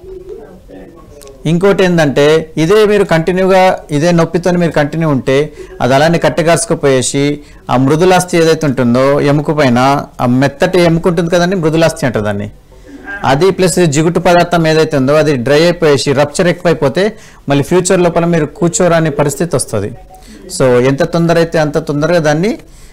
ఇంకోటి ఏంటంటే ఇదే మీరు కంటిన్యూగా ఇదే నొప్పితో మీరు కంటిన్యూ ఉంటే అది అలానే కట్టెగార్చుకుపోయేసి ఆ మృదులాస్థి ఏదైతే ఉంటుందో ఎముక పైన ఆ మెత్తటి ఎముక ఉంటుంది కదండి మృదులాస్థి అంటారు దాన్ని అది ప్లస్ జిగుటు పదార్థం ఏదైతే ఉందో అది డ్రై అయిపోయేసి రప్చర్ ఎక్కువైపోతే మళ్ళీ ఫ్యూచర్ లోపల మీరు కూర్చోరాని పరిస్థితి వస్తుంది సో ఎంత తొందర అయితే అంత తొందరగా దాన్ని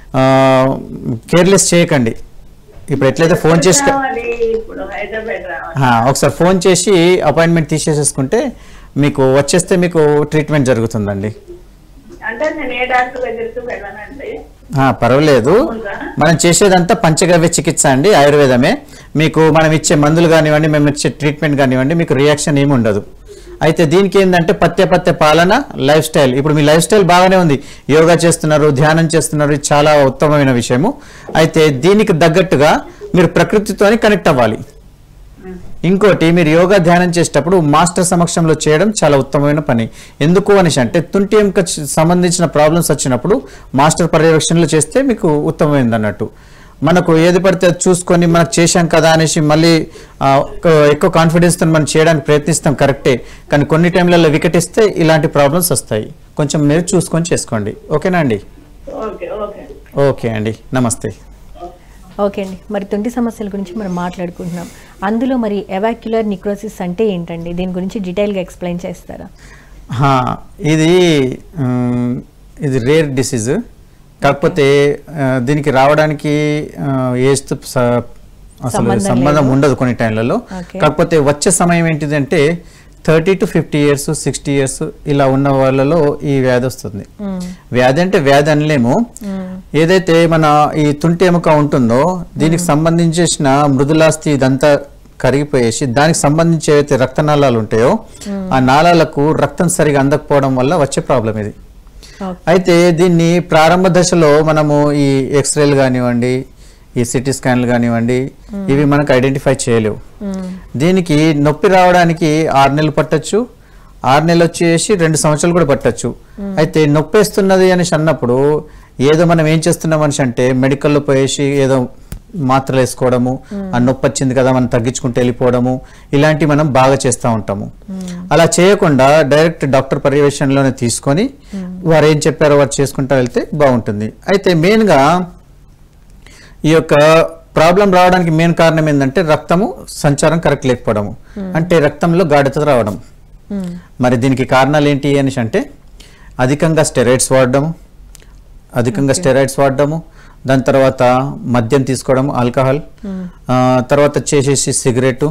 కేర్లెస్ చేయకండి ఇప్పుడు ఎట్లయితే ఫోన్ చేసి రావాలి ఇప్పుడు హైదరాబాద్ రావాలి ఆ, ఒకసారి ఫోన్ చేసి అపాయింట్మెంట్ తీసేసేసుకుంటే మీకు వచ్చేస్తే మీకు ట్రీట్మెంట్ జరుగుతుందండి అంటే నేను ఏ డాక్టర్ దగ్గరికి వెళ్ళానండి ఆ, పర్వాలేదు మనం చేసేదంతా పంచగవ్య చికిత్స అండి ఆయుర్వేదమే మీకు మనం ఇచ్చే మందులు కానివ్వండి మేము ఇచ్చే ట్రీట్మెంట్ కానివ్వండి మీకు రియాక్షన్ ఏమి ఉండదు అయితే దీనికి ఏంటంటే పత్య పత్య పాలన లైఫ్ స్టైల్ ఇప్పుడు మీ లైఫ్ స్టైల్ బాగానే ఉంది యోగా చేస్తున్నారు ధ్యానం చేస్తున్నారు ఇది చాలా ఉత్తమమైన విషయము అయితే దీనికి తగ్గట్టుగా మీరు ప్రకృతితోని కనెక్ట్ అవ్వాలి ఇంకోటి మీరు యోగా ధ్యానం చేసేటప్పుడు మాస్టర్ సమక్షంలో చేయడం చాలా ఉత్తమమైన పని ఎందుకు అనేసి అంటే తుంటి ఎముక చ- సంబంధించిన ప్రాబ్లమ్స్ వచ్చినప్పుడు మాస్టర్ పర్యవేక్షణలో చేస్తే మీకు ఉత్తమమైంది అన్నట్టు మనకు ఏది పడితే అది చూసుకొని మనకు చేశాం కదా అనేసి మళ్ళీ ఆ, ఒక- ఎక్కువ కాన్ఫిడెన్స్తో మనం చేయడానికి ప్రయత్నిస్తాం కరెక్టే కానీ కొన్ని టైంలలో వికటిస్తే ఇలాంటి ప్రాబ్లమ్స్ వస్తాయి కొంచెం మీరు చూసుకొని చేసుకోండి ఓకేనా అండి ఓకే ఓకే ఓకే అండి నమస్తే ఓకే అండి మరి తుంటి సమస్యల గురించి మనం మాట్లాడుకుంటున్నాం అందులో మరి ఎవాక్యులర్ నిక్రోసిస్ అంటే ఏంటండి దీని గురించి డీటెయిల్గా ఎక్స్ప్లెయిన్ చేస్తారా హా, ఇది ఉమ్, ఇది రేర్ డిసీజ్ కాకపోతే ఆ, దీనికి రావడానికి ఏజ్తో అసలు సంబంధం సంబంధం లేదు. ఉండదు కొన్ని టైంలలో Okay. కాకపోతే వచ్చే సమయం ఏంటిదంటే thirty to fifty years sixty years ఇలా ఉన్న వాళ్ళలో ఈ వ్యాధి వస్తుంది వ్యాధి అంటే వ్యాధి అనలేము ఏదైతే మన ఈ తుంటి ఎముక ఉంటుందో దీనికి సంబంధించిన మృదులాస్తి ఇదంతా కరిగిపోయేసి దానికి సంబంధించి ఏవైతే రక్తనాళాలు ఉంటాయో ఆ నాళాలకు రక్తం సరిగా అందకపోవడం వల్ల వచ్చే ప్రాబ్లం ఇది ఓకే అయితే దీన్ని ప్రారంభ దశలో మనము ఈ ఎక్స్రేలు కానివ్వండి ఈ సిటీ స్కాన్లు కానివ్వండి ఇవి మనకు ఐడెంటిఫై చేయలేవు దీనికి నొప్పి రావడానికి ఆరు నెలలు పట్టొచ్చు ఆరు నెలలు వచ్చేసి రెండు సంవత్సరాలు కూడా పట్టొచ్చు అయితే నొప్పి వేస్తున్నది అనేసి అన్నప్పుడు ఏదో మనం ఏం చేస్తున్నాం మనిషి అంటే మెడికల్లో పోయేసి ఏదో మాత్రలు వేసుకోవడము ఆ నొప్పి వచ్చింది కదా మనం తగ్గించుకుంటూ వెళ్ళిపోవడము ఇలాంటివి మనం బాగా చేస్తూ ఉంటాము అలా చేయకుండా డైరెక్ట్ డాక్టర్ పర్యవేక్షణలోనే తీసుకొని వారు ఏం చెప్పారో వారు చేసుకుంటూ వెళ్తే బాగుంటుంది అయితే మెయిన్గా ఈ యొక్క ప్రాబ్లం రావడానికి మెయిన్ కారణం ఏంటంటే రక్తము సంచారం కరెక్ట్ లేకపోవడము అంటే రక్తంలో గాఢత రావడం మరి దీనికి కారణాలు ఏంటి అనేసి అంటే అధికంగా స్టెరాయిడ్స్ వాడడము అధికంగా స్టెరాయిడ్స్ వాడడము దాని తర్వాత మద్యం తీసుకోవడం ఆల్కహాల్ ఆ, తర్వాత చేసేసి సిగరెట్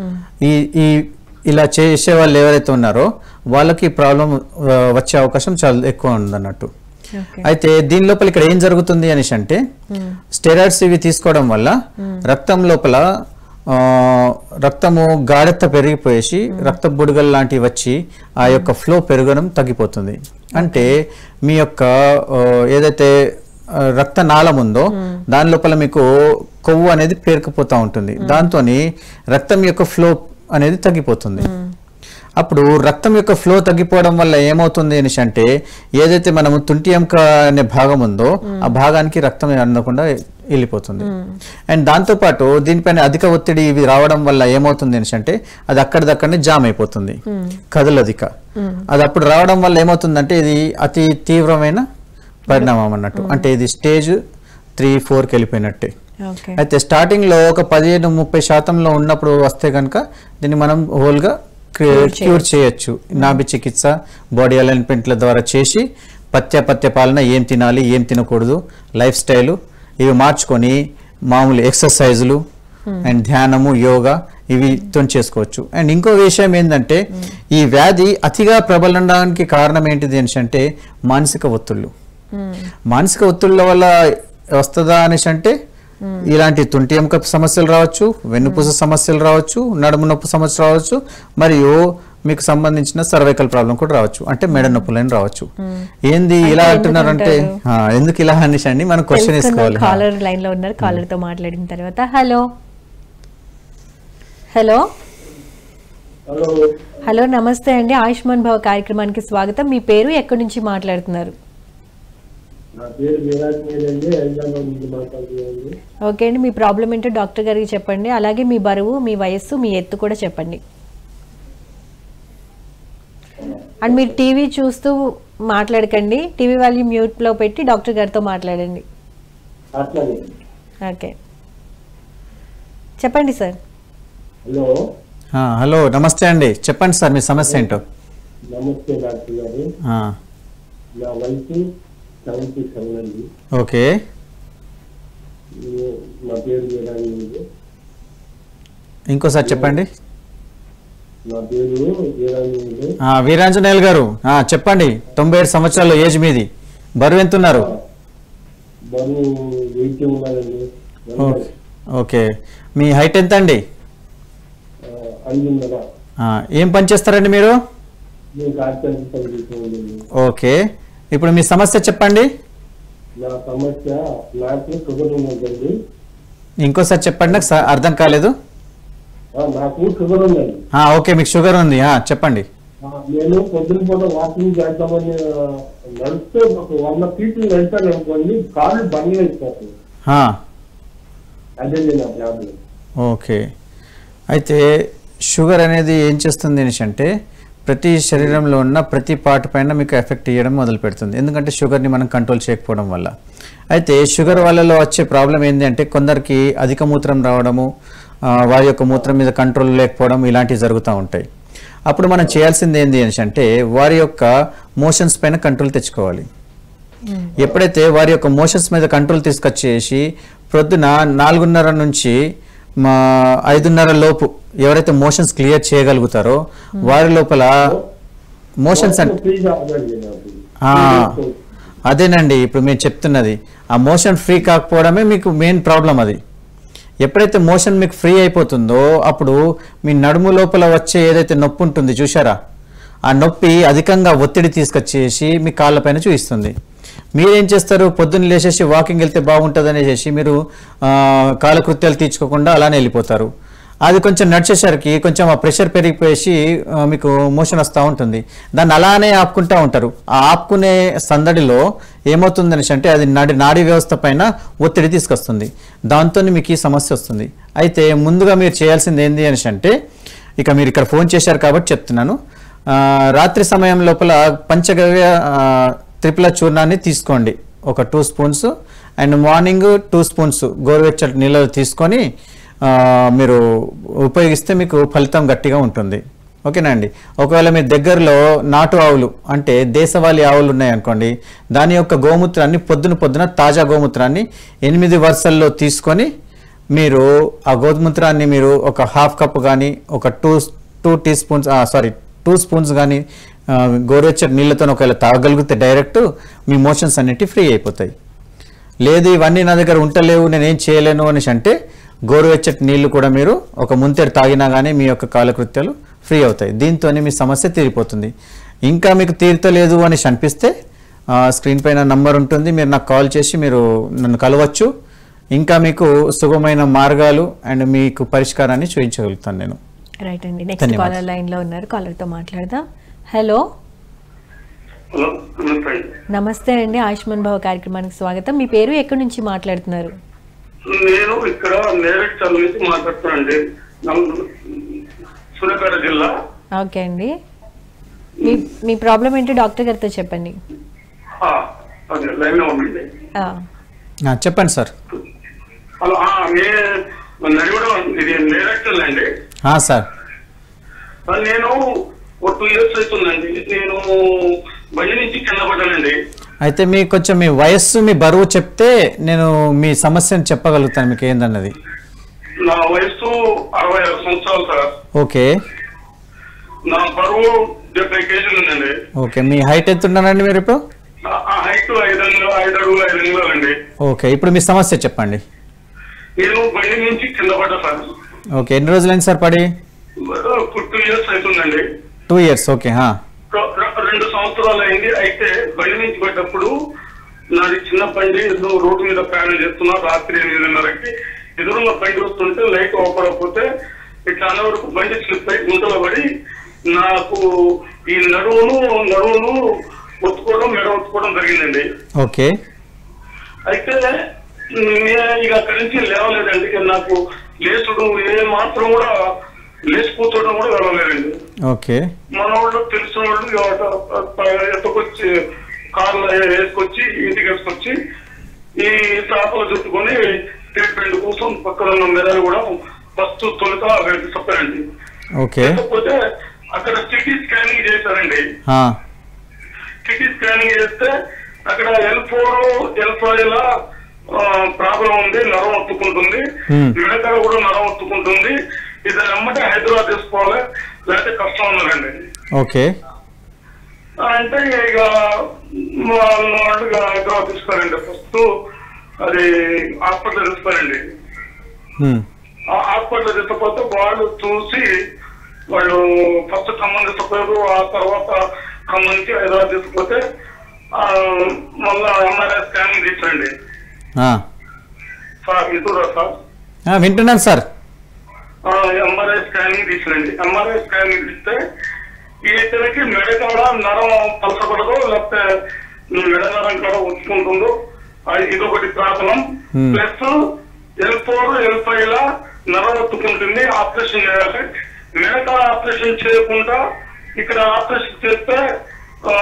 ఈ ఈ ఇలా చేసే వాళ్ళు ఎవరైతే ఉన్నారో వాళ్ళకి ప్రాబ్లం వచ్చే అవకాశం చాలా ఎక్కువ ఉందన్నట్టు ఓకే అయితే దీని లోపల ఇక్కడ ఏం జరుగుతుంది అనేసి అంటే స్టెరాయిడ్స్ ఇవి తీసుకోవడం వల్ల రక్తం లోపల ఆ, రక్తము గాఢత పెరిగిపోయేసి రక్త బుడగలు లాంటివి వచ్చి ఆ యొక్క ఫ్లో పెరగడం తగ్గిపోతుంది అంటే మీ యొక్క ఆ, ఏదైతే ఆ, రక్తనాళం ఉందో దాని లోపల మీకు కొవ్వు అనేది పేరుకుపోతూ ఉంటుంది దాంతో రక్తం యొక్క ఫ్లో అనేది తగ్గిపోతుంది అప్పుడు రక్తం యొక్క ఫ్లో తగ్గిపోవడం వల్ల ఏమవుతుంది అనేసి అంటే ఏదైతే మనము తుంటి ఎముక అనే భాగం ఉందో ఆ భాగానికి రక్తం అందకుండా వెళ్ళిపోతుంది అండ్ దాంతో పాటు దీనిపైన అధిక ఒత్తిడి ఇవి రావడం వల్ల ఏమవుతుంది అనేసి అంటే అది అక్కడిదక్కడనే జామ్ అయిపోతుంది కదలదిక అది అప్పుడు రావడం వల్ల ఏమవుతుందంటే ఇది అతి తీవ్రమైన పరిణామం అన్నట్టు అంటే ఇది స్టేజ్ త్రీ ఫోర్కి వెళ్ళిపోయినట్టే ఓకే అయితే స్టార్టింగ్ లో ఒక పదిహేను ముప్పై శాతంలో ఉన్నప్పుడు వస్తే కనుక దీన్ని మనం హోల్ గా క్యూర్ చేయొచ్చు నాభి చికిత్స బాడీ అలైన్మెంట్ల ద్వారా చేసి పత్య పత్య పాలన ఏం తినాలి ఏం తినకూడదు లైఫ్ స్టైల్ ఇవి మార్చుకొని మామూలు ఎక్సర్సైజులు అండ్ ధ్యానము యోగా ఇవి తో చేసుకోవచ్చు అండ్ ఇంకో విషయం ఏంటంటే ఈ వ్యాధి అతిగా ప్రబలడానికి కారణం ఏంటిది అనేసి అంటే మానసిక ఒత్తిళ్ళు మానసిక ఒత్తిళ్ళ వల్ల వస్తుందా అనేసి అంటే ఇలాంటి తుంటి ఎముక సమస్యలు రావచ్చు వెన్నుపూస సమస్యలు రావచ్చు నడుము నొప్పి సమస్య రావచ్చు మరియు మీకు సంబంధించిన సర్వైకల్ ప్రాబ్లం కూడా రావచ్చు అంటే మెడ నొప్పులని రావచ్చు ఏంది ఇలా అంటే అంటున్నారంటే ఎందుకు ఆ, ఎందుకు ఇలా అనేసి అండి మనం క్వశ్చన్ వేసుకోవాలి కాలర్ లైన్ లో ఉన్నారు కాలర్ తో మాట్లాడిన తర్వాత హలో హలో హలో హలో నమస్తే అండి ఆయుష్మాన్ భవ కార్యక్రమానికి స్వాగతం మీ పేరు ఎక్కడి నుంచి మాట్లాడుతున్నారు నా పేరు విరాట్ అండి హైదరాబాద్ నుంచి మాట్లాడుతున్నాను ఓకే అండి మీ ప్రాబ్లం ఏంటో డాక్టర్ గారికి చెప్పండి అలాగే మీ బరువు మీ వయస్సు మీ ఎత్తు కూడా చెప్పండి అండ్ మీరు టీవీ చూస్తూ మాట్లాడకండి టీవీ వాల్యూమ్ మ్యూట్లో పెట్టి డాక్టర్ గారితో మాట్లాడండి అట్లాగే ఓకే చెప్పండి సార్ హలో ఆ, హలో నమస్తే అండి చెప్పండి సార్ మీ సమస్య ఏంటో నమస్తే డాక్టర్ గారు ఆ, నా వయసు సెవెంటీ సెవెన్ అండి ఓకే నేను- నా పేరు వీరాని అండి ఇంకోసారి చెప్పండి నా పేరు వీరాని అండి ఆ, వీరాంజనేయులు గారు ఆ, చెప్పండి తొంభై ఏడు సంవత్సరాల ఏజ్ మీది బరువు ఎంత ఉన్నారు బరువు ఎయిటీ ఉన్నానండి ఓకే ఓకే మీ హైట్ ఎంత అండి ఐదున్నర ఆ, ఏం పని చేస్తారండి మీరు నేను కార్తీక పనిచేసేవాడిని ఓకే ఇప్పుడు మీ సమస్య చెప్పండి నా సమస్య నాకు షుగర్ ఉన్నదండి ఇంకోసారి చెప్పండి నాకు స- అర్థం కాలేదు ఆ, నాకు షుగర్ ఉందండి ఆ, ఓకే మీకు షుగర్ ఉంది ఆ, చెప్పండి ఆ, నేను పొద్దున పూట వాకింగ్ చేద్దామని ఆ, నడుస్తూ ఒక వంద ఫీట్లు వెళ్తాను అనుకోండి కాళ్ళు బండి వేస్తారు ఆ, అదే లేదు ప్రాబ్లం ఓకే అయితే షుగర్ అనేది ఏం చేస్తుంది అనేసి అంటే ప్రతి శరీరంలో ఉన్న ప్రతి పార్ట్ పైన మీకు ఎఫెక్ట్ ఇవ్వడం మొదలు పెడుతుంది ఎందుకంటే షుగర్ని మనం కంట్రోల్ చేయకపోవడం వల్ల అయితే షుగర్ వల్లలో వచ్చే ప్రాబ్లం ఏంటి అంటే కొందరికి అధిక మూత్రం రావడము ఆ, వారి యొక్క మూత్రం మీద కంట్రోల్ లేకపోవడం ఇలాంటివి జరుగుతూ ఉంటాయి అప్పుడు మనం చేయాల్సింది ఏంటి అనేసి అంటే వారి యొక్క మోషన్స్ పైన కంట్రోల్ తెచ్చుకోవాలి ఎప్పుడైతే వారి యొక్క మోషన్స్ మీద కంట్రోల్ తీసుకొచ్చేసి ప్రొద్దున నాలుగున్నర నుంచి మా ఐదున్నర లోపు ఎవరైతే మోషన్స్ క్లియర్ చేయగలుగుతారో వారి లోపల మోషన్స్ అంటే ప్లీజ్ అవ్వదండి నాకు ఆ, అదేనండి ఇప్పుడు మేము చెప్తున్నది ఆ మోషన్ ఫ్రీ కాకపోవడమే మీకు మెయిన్ ప్రాబ్లం అది ఎప్పుడైతే మోషన్ మీకు ఫ్రీ అయిపోతుందో అప్పుడు మీ నడుము లోపల వచ్చే ఏదైతే నొప్పి ఉంటుంది చూసారా ఆ నొప్పి అధికంగా ఒత్తిడి తీసుకొచ్చేసి మీ కాళ్ళపైన చూపిస్తుంది మీరేం చేస్తారు పొద్దున్న లేచేసి వాకింగ్ వెళ్తే బాగుంటుంది అనేసి మీరు ఆ, కాలకృత్యాలు తీర్చుకోకుండా అలానే వెళ్ళిపోతారు అది కొంచెం నడిచేసరికి కొంచెం ఆ ప్రెషర్ పెరిగిపోయేసి ఆ, మీకు మోషన్ వస్తూ ఉంటుంది దాన్ని అలానే ఆపుకుంటూ ఉంటారు ఆ ఆపుకునే సందడిలో ఏమవుతుంది అనేసి అంటే అది నాడి నాడీ వ్యవస్థ పైన ఒత్తిడి తీసుకొస్తుంది దాంతో మీకు ఈ సమస్య వస్తుంది అయితే ముందుగా మీరు చేయాల్సింది ఏంటి అనేసి అంటే ఇక మీరు ఇక్కడ ఫోన్ చేశారు కాబట్టి చెప్తున్నాను ఆ, రాత్రి సమయం లోపల పంచగవ్య ఆ, త్రిపుల చూర్ణాన్ని తీసుకోండి ఒక two spoons and morning two spoons గోరువెచ్చటి నీళ్ళలో తీసుకొని ఆ, మీరు ఉపయోగిస్తే మీకు ఫలితం గట్టిగా ఉంటుంది ఓకేనా అండి ఒకవేళ మీ దగ్గరలో నాటు ఆవులు అంటే దేశవాళీ ఆవులు ఉన్నాయనుకోండి దాని యొక్క గోమూత్రాన్ని పొద్దున పొద్దున తాజా గోమూత్రాన్ని ఎనిమిది వరుసల్లో తీసుకొని మీరు ఆ గోధుమూత్రాన్ని మీరు ఒక హాఫ్ కప్ కానీ ఒక two two teaspoons sorry two spoons కానీ గోరువెచ్చటి నీళ్ళతో ఒకవేళ తాగగలిగితే డైరెక్ట్ మీ మోషన్స్ అన్నిటి ఫ్రీ అయిపోతాయి లేదు ఇవన్నీ నా దగ్గర ఉంటలేవు నేను ఏం చేయలేను అనేసి అంటే గోరువెచ్చటి నీళ్లు కూడా మీరు ఒక ముంతెడు తాగినా కానీ మీ యొక్క కాలకృత్యాలు ఫ్రీ అవుతాయి దీంతో మీ సమస్య తీరిపోతుంది ఇంకా మీకు తీరుతలేదు అనేసి అనిపిస్తే ఆ, స్క్రీన్ పైన నంబర్ ఉంటుంది మీరు నాకు కాల్ చేసి మీరు నన్ను కలవచ్చు ఇంకా మీకు సుగమైన మార్గాలు అండ్ మీకు పరిష్కారాన్ని చూపించగలుగుతాను నేను రైట్ అండి నెక్స్ట్ ధన్యవాదాలు. కాలర్ లైన్ లో ఉన్నారు కాలర్ తో మాట్లాడదాం హలో హలో నమస్తే అండి. నమస్తే అండి ఆయుష్మాన్ భవ కార్యక్రమానికి స్వాగతం మీ పేరు ఎక్కడి నుంచి మాట్లాడుతున్నారు నేను ఇక్కడ నేరేడ్ చల్ నుంచి మాట్లాడుతున్నానండి నమ్- సూర్యాపేట జిల్లా ఓకే అండి మీ మీ ప్రాబ్లం ఏంటో డాక్టర్ గారితో చెప్పండి ఆ, అదే లైన్ లో ఉండండి ఆ, ఆ, చెప్పండి సార్ హలో ఆ, నే నడివడం ఇది నేరేడ్ చల్ అండి ఆ, సార్ ఆ, నేను ఒక టూ ఇయర్స్ అవుతుందండి నేను బండి నుంచి కింద పడ్డానండి అయితే మీ కొంచెం మీ వయస్సు మీ బరువు చెప్తే నేను మీ సమస్యను చెప్పగలుగుతాను మీకు ఏందన్నది నా వయసు అరవై ఆరు సంవత్సరాలు సార్ ఓకే నా బరువు డెబ్బై కేజీలు ఉందండి ఓకే మీ హైట్ ఎంత ఉన్నారండి మీరు ఇప్పుడు ఆ- ఆ హైట్ ఐదు అంగుళాలు ఐదు అడుగులు ఐదు అంగుళాలండి ఓకే ఇప్పుడు మీ సమస్య చెప్పండి నేను బండి నుంచి కింద పడ్డా సార్ ఓకే ఎన్ని రోజులైంది సార్ పడి టూ ఇయర్స్ అవుతుందండి టూ ఇయర్స్ ఓకే హా. రె- రె- రెండు సంవత్సరాలు అయింది అయితే బండి నుంచి పడ్డప్పుడు నాది చిన్న బండి ఏదో రోడ్డు మీద ప్రయాణం చేస్తున్నా రాత్రి ఎనిమిదిన్నరకి ఎదురున్న బండి వస్తుంటే లైట్ ఓపడకపోతే ఇట్లా అనే వరకు బండి స్లిప్ అయి గుంటలో పడి నాకు ఈ నడువును నడువును ఒత్తుకోవడం మెడ ఒత్తుకోవడం జరిగిందండి ఓకే అయితే నేను ఇక అక్కడి నుంచి లేవలేదండి ఇక నాకు లేచుడు ఏ మాత్రం కూడా లేచి కూర్చోవడం కూడా వెళ్ళలేదండి ఓకే మన వాళ్ళు తెలిసిన వాళ్ళు ఇక ఎత్తుకొచ్చి కార్లో వేసుకొచ్చి ఇంటికి వేసుకొచ్చి ఈ చేపలు చుట్టుకొని ట్రీట్మెంట్ కోసం పక్కన ఉన్న మెదడు కూడా ఫస్ట్ తొలుత అక్కడికి చెప్పారండి ఓకే లేకపోతే అక్కడ సిటీ స్కానింగ్ చేశారండి హా. సిటీ స్కానింగ్ చేస్తే అక్కడ ఎల్ ఫోర్ ఎల్ ఫైవ్ లా ప్రాబ్లం ఉంది నరం ఒత్తుకుంటుంది Hmm. మెడకర కూడా నరం ఒత్తుకుంటుంది ఇది నమ్మటే హైదరాబాద్ తీసుకోవాలి లేకపోతే కష్టం ఉన్నదండి ఓకే అంటే ఇక వాళ్ళు వాళ్ళు ఇక హైదరాబాద్ తీసుకోరండి ఫస్ట్ అది హాస్పిటల్ తీసుకోరండి హ్మ్. ఆ హాస్పిటల్ తీసుకపోతే వాళ్ళు చూసి వాళ్ళు ఫస్ట్ ఖమ్మం తీసుకుపోయారు ఆ తర్వాత ఖమ్మం నుంచి హైదరాబాద్ తీసుకుపోతే ఆ, మళ్ళా ఎంఆర్ఐ స్కానింగ్ తీసండి ఆ. సార్ ఇదురా సార్ ఆ, వింటున్నాను సార్ ఎంఆర్ఐ స్కానింగ్ తీసిరండి ఎంఆర్ఐ స్కానింగ్ తీస్తే ఈ ఇతనికి మెడ కాడ నరం పలసకూడదు లేకపోతే మెడ నరం కాడ ఉంచుకుంటుందో ఆ, ఇదొకటి problem Hmm. Plus L four L five లా నరవత్తుకుంటుంది ఆపరేషన్ చేయాలి మిగతా ఆపరేషన్ చేయకుండా ఇక్కడ ఆపరేషన్ చేస్తే ఆ,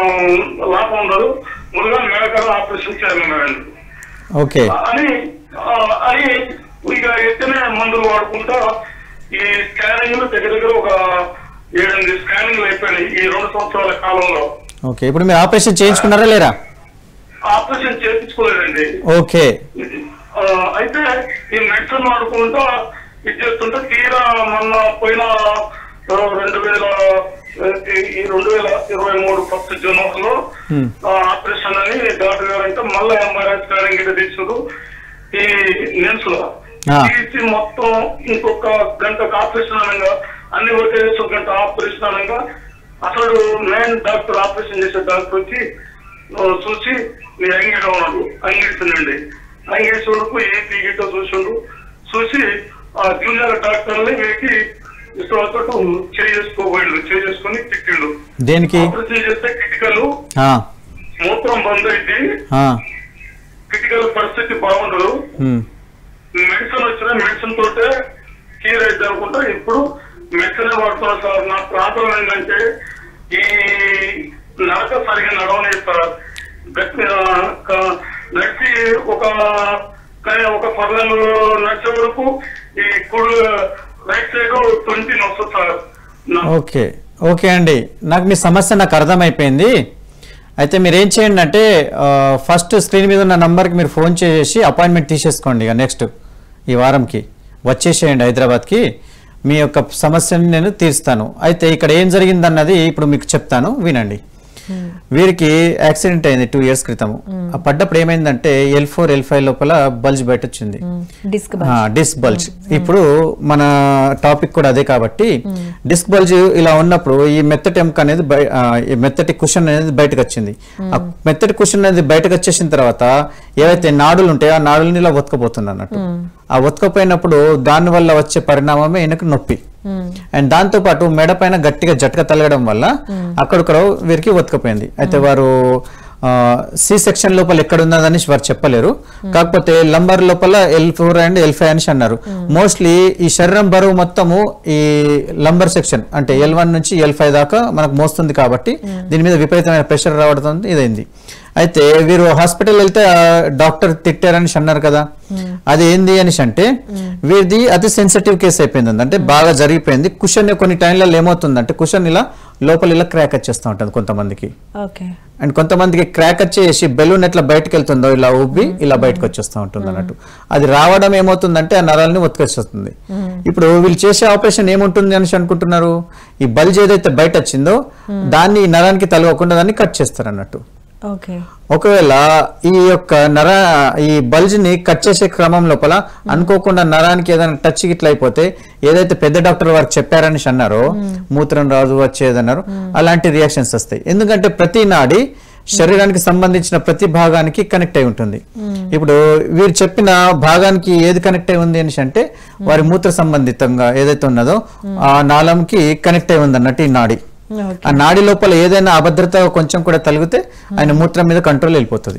లాభం ఉండదు ముందుగా మిగతా ఆపరేషన్ చేయాలి మేడం ఓకే అని ఆ, అని ఇక ఎత్తనే మందులు వాడుకుంటా ఈ స్కానింగ్ దగ్గర దగ్గర ఒక ఏడెనిమిది స్కానింగ్లు అయిపోయినాయి ఈ రెండు సంవత్సరాల కాలంలో ఓకే ఇప్పుడు మీరు ఆపరేషన్ చేయించుకున్నారా లేరా ఆపరేషన్ చేయించుకోలేదండి ఓకే ఆ, అయితే ఈ మెడిసిన్ వాడుకుంటా ఇది చేస్తుంటే తీరా మొన్న పోయిన ఆ, రెండు వేల ఆ, ఈ- ఈ రెండు వేల ఇరవై మూడు ఫస్ట్ జనవరిలో Hmm. ఆపరేషన్ అని డాక్టర్ గారు అయితే మళ్ళీ ఎంఆర్ఐ స్కానింగ్ ఇట్లా తీసుడు ఈ లెన్స్ లో Ah. తీసి మొత్తం ఇంకొక గంటకు ఆపరేషన్ అనగా అన్ని ఒకేసి ఒక గంట ఆపరేషన్ అనగా అసలు మెయిన్ డాక్టర్ ఆపరేషన్ చేసే డాక్టర్ వచ్చి ఆ, చూసి నీ అంగిడ ఉన్నాడు అంగిడుతుండండి అంగేశ్వరుకు ఏ పీగిటో చూసిండు చూసి ఆ జూనియర్ డాక్టర్ని వీరికి ఇష్టపడ్డట్టు చేసుకోబోయిండు చేసుకొని తిట్టిండు దేనికి ఆపరేషన్ చేస్తే క్రిటికల్ ఆ, మూత్రం బంద్ అయితే ఆ, క్రిటికల్ పరిస్థితి బాగుండదు ఉమ్, మెడిసిన్ వచ్చిన మెడిసిన్ తోటే క్యూర్ అయితే అనుకుంటా ఇప్పుడు మెడిసిన్ వాడుతున్నా సార్ నా ప్రాంతం ఏంటంటే ఈ నడక సరిగా నడవలేదు సార్ గట్టి ఆ, క- నడిచి ఒక కానీ ఒక పర్లను నడిచే వరకు ఈ కుడు రైట్ సైడ్ ట్వంటీ వస్తుంది సార్ నా- ఓకే ఓకే అండి నాకు మీ సమస్య నాకు అర్థమైపోయింది అయితే మీరు ఏం చేయండి అంటే ఆ, ఫస్ట్ స్క్రీన్ మీద ఉన్న నంబర్కి మీరు ఫోన్ చేసి అపాయింట్మెంట్ తీసేసుకోండి ఇక నెక్స్ట్ ఈ వారంకి వచ్చేసేయండి హైదరాబాద్కి మీ యొక్క సమస్యని నేను తీరుస్తాను అయితే ఇక్కడ ఏం జరిగిందన్నది ఇప్పుడు మీకు చెప్తాను వినండి వీరికి యాక్సిడెంట్ అయింది టూ ఇయర్స్ క్రితం ఆ పడ్డప్పుడు ఏమైందంటే ఎల్ ఫోర్ ఎల్ ఫైవ్ లోపల బల్జ్ బయట వచ్చింది డిస్క్ డిస్క్ బల్జ్ ఇప్పుడు మన టాపిక్ కూడా అదే కాబట్టి డిస్క్ బల్జ్ ఇలా ఉన్నప్పుడు ఈ మెత్తటి ఎముక అనేది బయ- ఆ, ఈ మెత్తటి కుషన్ అనేది బయటకు వచ్చింది ఆ మెత్తటి కుషన్ అనేది బయటకు వచ్చేసిన తర్వాత ఏవైతే నాడులు ఉంటాయో ఆ నాడుల్ని ఇలా ఒతకపోతుంది అన్నట్టు ఆ ఒతకపోయినప్పుడు దాని వల్ల వచ్చే పరిణామమే ఈయనకు నొప్పి అండ్ దాంతో పాటు మెడ పైన గట్టిగా జట్క తలగడం వల్ల అక్కడక్కడ వీరికి ఒతకపోయింది అయితే వారు సి సెక్షన్ లోపల ఎక్కడ ఉన్నదని వారు చెప్పలేరు కాకపోతే లంబర్ లోపల L four and L five అనేసి అన్నారు మోస్ట్లీ ఈ శరీరం బరువు మొత్తము ఈ లంబర్ సెక్షన్ అంటే ఎల్ వన్ నుంచి ఎల్ ఫైవ్ దాకా మనకు మోస్తుంది కాబట్టి దీని మీద విపరీతమైన ప్రెషర్ రావడం ఇదైంది అయితే వీరు హాస్పిటల్ వెళ్తే ఆ డాక్టర్ తిట్టారని అన్నారు కదా అది ఏంది అనేసి అంటే వీరిది అతి సెన్సిటివ్ కేసు అయిపోయింది అంటే బాగా జరిగిపోయింది కుషన్ కొన్ని టైంలలో ఏమవుతుందంటే కుషన్ ఇలా లోపల ఇలా క్రాక్ వచ్చేస్తూ ఉంటుంది కొంతమందికి ఓకే అండ్ కొంతమందికి క్రాక్ వచ్చేసి బెలూన్ ఎట్లా బయటకు వెళ్తుందో ఇలా ఉబ్బి ఇలా బయటకు వచ్చేస్తూ ఉంటుంది అన్నట్టు అది రావడం ఏమవుతుందంటే ఆ నరాలని ఒత్తుకొచ్చేస్తుంది ఇప్పుడు వీళ్ళు చేసే ఆపరేషన్ ఏముంటుంది అనేసి అనుకుంటున్నారు ఈ బల్జ్ ఏదైతే బయట వచ్చిందో దాన్ని ఈ నరానికి తలవకుండా దాన్ని కట్ చేస్తారు అన్నట్టు ఓకే ఒకవేళ ఈ యొక్క నర ఈ బల్జ్ ని కట్ చేసే క్రమం లోపల అనుకోకుండా నరానికి ఏదైనా టచ్ ఇట్లా అయిపోతే ఏదైతే పెద్ద డాక్టర్ వారికి చెప్పారని అన్నారో మూత్రం రాదు వచ్చేదన్నారు అలాంటి రియాక్షన్స్ వస్తాయి ఎందుకంటే ప్రతి నాడి శరీరానికి సంబంధించిన ప్రతి భాగానికి కనెక్ట్ అయి ఉంటుంది ఇప్పుడు వీరు చెప్పిన భాగానికి ఏది కనెక్ట్ అయి ఉంది అనేసి అంటే వారి మూత్ర సంబంధితంగా ఏదైతే ఉన్నదో ఆ నాళంకి కనెక్ట్ అయి ఉంది అన్నట్టు ఈ నాడి ఓకే ఆ నాడి లోపల ఏదైనా అభద్రత కొంచెం కూడా తలిగితే ఆయన మూత్రం మీద కంట్రోల్ వెళ్ళిపోతుంది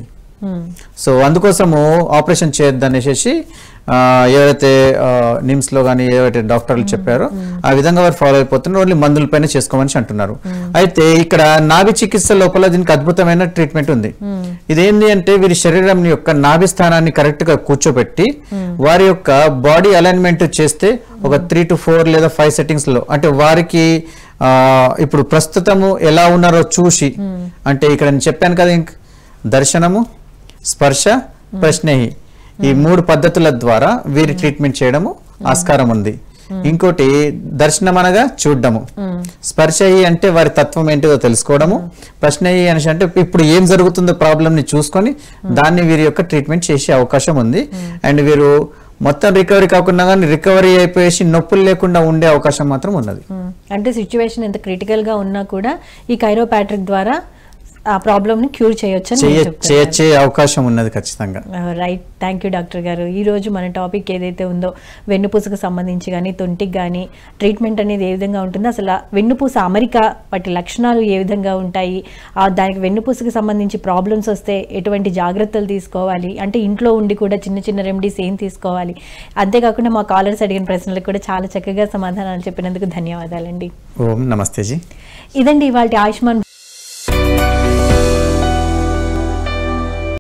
సో అందుకోసము ఆపరేషన్ చేయొద్దు అనేసి ఆ, ఏవైతే నిమ్స్ లో కానీ ఏవైతే డాక్టర్లు చెప్పారో ఆ విధంగా వారు ఫాలో అయిపోతున్నారు ఓన్లీ మందుల పైన చేసుకోమని అంటున్నారు అయితే ఇక్కడ నాభి చికిత్స లోపల దీనికి అద్భుతమైన ట్రీట్మెంట్ ఉంది ఇదేంటి అంటే వీరి శరీరం యొక్క నాభి స్థానాన్ని కరెక్ట్ గా కూర్చోబెట్టి వారి యొక్క బాడీ అలైన్మెంట్ చేస్తే ఒక త్రీ టు ఫోర్ లేదా ఫైవ్ సెట్టింగ్స్ లో అంటే వారికి ఆ, ఇప్పుడు ప్రస్తుతము ఎలా ఉన్నారో చూసి అంటే ఇక్కడ నేను చెప్పాను కదా ఇంక దర్శనము స్పర్శ ప్రశ్నేహి ఈ మూడు పద్ధతుల ద్వారా వీరి ట్రీట్మెంట్ చేయడము ఆస్కారం ఉంది ఇంకోటి దర్శనం అనగా చూడడము స్పర్శయి అంటే వారి తత్వం ఏంటిదో తెలుసుకోవడము ప్రశ్నయి అనేసి అంటే ఇప్పుడు ఏం జరుగుతుందో ప్రాబ్లం ని చూసుకొని దాన్ని వీరి యొక్క ట్రీట్మెంట్ చేసే అవకాశం ఉంది అండ్ వీరు మొత్తం రికవరీ కాకుండా కానీ రికవరీ అయిపోయేసి నొప్పులు లేకుండా ఉండే అవకాశం మాత్రం ఉన్నది మ్మ్. అంటే సిచ్యువేషన్ ఎంత క్రిటికల్ గా ఉన్నా కూడా ఈ కైరోపాట్రిక్ ద్వారా ఆ ప్రాబ్లమ్ ని క్యూర్ చేయొచ్చు చేయ చేయొచ్చే అవకాశం ఉన్నది ఖచ్చితంగా రైట్ థ్యాంక్ యూ డాక్టర్ గారు ఈ రోజు మన టాపిక్ ఏదైతే ఉందో వెన్నుపూసకు సంబంధించి కానీ తొంటికి కానీ ట్రీట్మెంట్ అనేది ఏ విధంగా ఉంటుందో అసలు ఆ వెన్నుపూస అమరిక వాటి లక్షణాలు ఏ విధంగా ఉంటాయి ఆ దానికి వెన్నుపూసకి సంబంధించి ప్రాబ్లమ్స్ వస్తే ఎటువంటి జాగ్రత్తలు తీసుకోవాలి అంటే ఇంట్లో ఉండి కూడా చిన్న చిన్న రెమెడీస్ ఏం తీసుకోవాలి అంతేకాకుండా మా కాలర్స్ అడిగిన ప్రశ్నలకు కూడా చాలా చక్కగా సమాధానాలు చెప్పినందుకు ధన్యవాదాలండి ఓం నమస్తే జీ ఇదండి ఇవాళ ఆయుష్మాన్